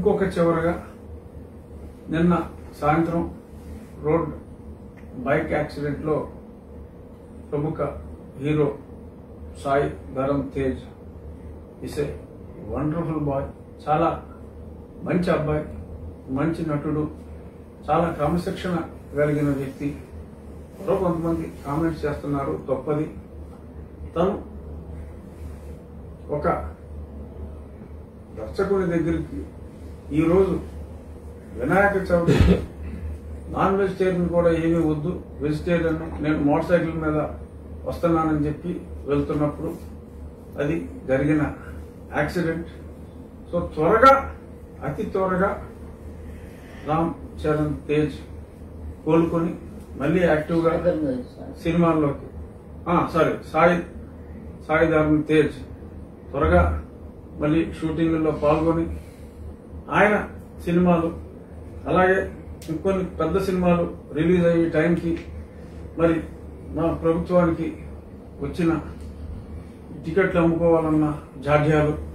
ఇంకొక చివరగా నిన్న సాయంత్రం రోడ్ బైక్ యాక్సిడెంట్లో ప్రముఖ hero Sai Dharam Tej is a wonderful boy చాలా మంచి అబ్బాయి మంచి నటుడు చాలా క్రమశిక్షణ కలిగిన వ్యక్తి ఎవరో కొంతమంది కామెంట్స్ చేస్తున్నారు తప్పది తను ఒక దర్శకుడి దగ్గరికి ఈరోజు వినాయక చవితి నాన్ వెజిటేరియన్ కూడా ఏమీ వద్దు వెజిటేరియన్ నేను మోటార్ సైకిల్ మీద వస్తున్నానని చెప్పి వెళ్తున్నప్పుడు అది జరిగిన యాక్సిడెంట్ సో త్వరగా అతి త్వరగా రామ్ చరణ్ తేజ్ కోలుకొని మళ్ళీ యాక్టివ్గా సినిమాల్లోకి ఆ, సారీ సాయి సాయి ధర్మ తేజ్ త్వరగా మళ్ళీ షూటింగ్లో పాల్గొని ఆయన సినిమాలు అలాగే ఇంకొన్ని పెద్ద సినిమాలు రిలీజ్ అయ్యే టైంకి మరి మా ప్రభుత్వానికి వచ్చిన టికెట్లు అమ్ముకోవాలన్న జాడ్యాలు